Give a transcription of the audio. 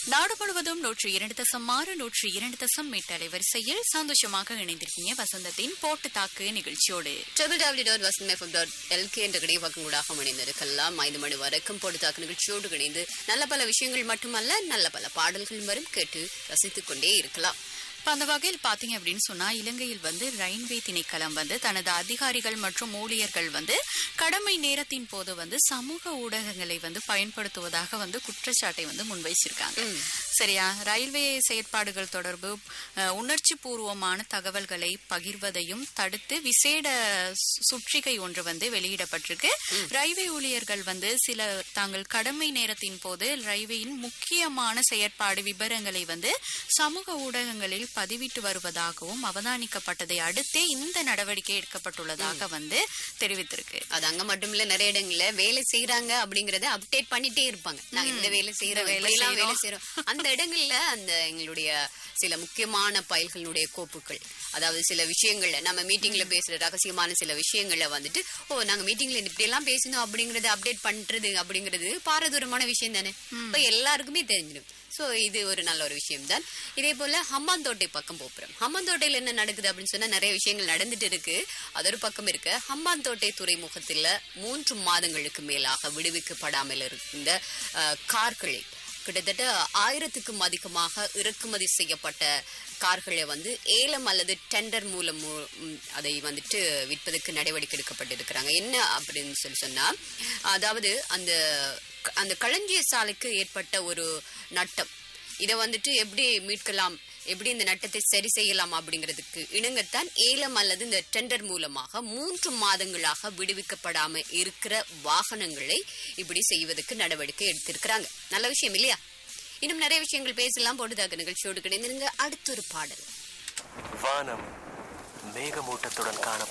நாடு முழுவதும் நூற்றி இரண்டு தசம் ஆறு நூற்றி இரண்டு தசம் எட்டு அலைவரிசையில் சந்தோஷமாக இணைந்திருக்கீங்க வசந்தத்தின் போட்டு தாக்கு நிகழ்ச்சியோடு double W dot Vasanth FM dot LK என்ற கிடை பக்கங்கூடாக இணைந்திருக்கலாம் ஐந்து மணி வரைக்கும் பொடுத்தாக்கு நிகழ்ச்சியோடு இணைந்து நல்ல பல விஷயங்கள் மட்டுமல்ல நல்ல பல பாடல்கள் வரும் கேட்டு ரசித்துக் கொண்டே இருக்கலாம் இப்ப அந்த வகையில் பாத்தீங்க அப்படின்னு சொன்னா இலங்கையில் வந்து ரயில்வே திணைக்களம் வந்து தனது அதிகாரிகள் மற்றும் ஊழியர்கள் வந்து கடமை நேரத்தின் போது வந்து சமூக ஊடகங்களை வந்து பயன்படுத்துவதாக வந்து குற்றச்சாட்டை வந்து முன்வைச்சிருக்காங்க சரியா ரயில்வே செயற்பாடுகள் தொடர்பு அஹ், உணர்ச்சி பூர்வமான தகவல்களை பகிர்வதையும் தடுத்து விசேட சு- சுற்றிகை ஒன்று வந்து வெளியிடப்பட்டிருக்கு ரயில்வே ஊழியர்கள் வந்து சில தாங்கள் கடமை நேரத்தின் போது ரயில்வேயின் முக்கியமான செயற்பாடு விவரங்களை வந்து சமூக ஊடகங்களில் பதிவிட்டு வருவதாகவும் அவதானிக்கப்பட்டதை அடுத்தே இந்த நடவடிக்கை எடுக்கப்பட்டுள்ளதாக வந்து தெரிவித்திருக்கு அது அங்க மட்டும் இல்ல நிறைய இடங்கள்ல வேலை செய்யறாங்க அப்படிங்கறத அப்டேட் பண்ணிட்டே இருப்பாங்க நாங்க இந்த வேலை செய்யறோம் வேலை வேலை எல்லாம் வேலை செய்றோம். செய்யறோம் அந்த இடங்கள்ல அந்த எங்களுடைய சில முக்கியமான பயல்களுடைய கோப்புகள் அதாவது சில விஷயங்கள்ல நம்ம மீட்டிங்ல பேசுற ரகசியமான சில விஷயங்கள்ல வந்துட்டு ஓ நாங்க மீட்டிங்ல இப்படி எல்லாம் பேசணும் அப்படிங்கறத அப்டேட் பண்றது அப்படிங்கிறது பாரதூரமான விஷயம் தானே இப்ப எல்லாருக்குமே தெரிஞ்சிடும் சோ இது ஒரு நல்ல ஒரு விஷயம் தான் இதே போல ஹம்பாந்தோட்டை பக்கம் போப்புறோம் ஹம்பாந்தோட்டையில என்ன நடக்குது அப்படின்னு சொன்னா நிறைய விஷயங்கள் நடந்துட்டு இருக்கு அது ஒரு பக்கம் இருக்கு ஹம்பாந்தோட்டை துறைமுகத்துல மூன்று மாதங்களுக்கு மேலாக விடுவிக்கப்படாமல் இருந்த அஹ், கார்களை கிட்டத்தட்ட ஆயிரத்துக்கும் அதிகமாக இறக்குமதி செய்யப்பட்ட கார்களை வந்து ஏலம் அல்லது டெண்டர் மூலம் மூ- ம், அதை வந்துட்டு விற்பதற்கு நடவடிக்கை எடுக்கப்பட்டிருக்கிறாங்க என்ன அப்படின்னு சொல்லி சொன்னா அதாவது அந்த அந்த களஞ்சிய சாலைக்கு ஏற்பட்ட ஒரு நட்டம் இதை வந்துட்டு எப்படி மீட்கலாம் எப்படி இந்த நட்டத்தை சரி செய்யலாம் அப்படிங்கிறதுக்கு இணங்கத்தான் ஏலம் அல்லது இந்த டெண்டர் மூலமாக மூன்று மாதங்களாக விடுவிக்கப்படாம இருக்கிற வாகனங்களை இப்படி செய்வதற்கு நடவடிக்கை எடுத்திருக்கிறாங்க நல்ல விஷயம் இல்லையா இன்னும் நிறைய விஷயங்கள் பேசலாம் போட்டுதாக நிகழ்ச்சியோடு கிடைந்திருங்க அடுத்த ஒரு பாடல் வானம் மேகமூட்டத்துடன் காண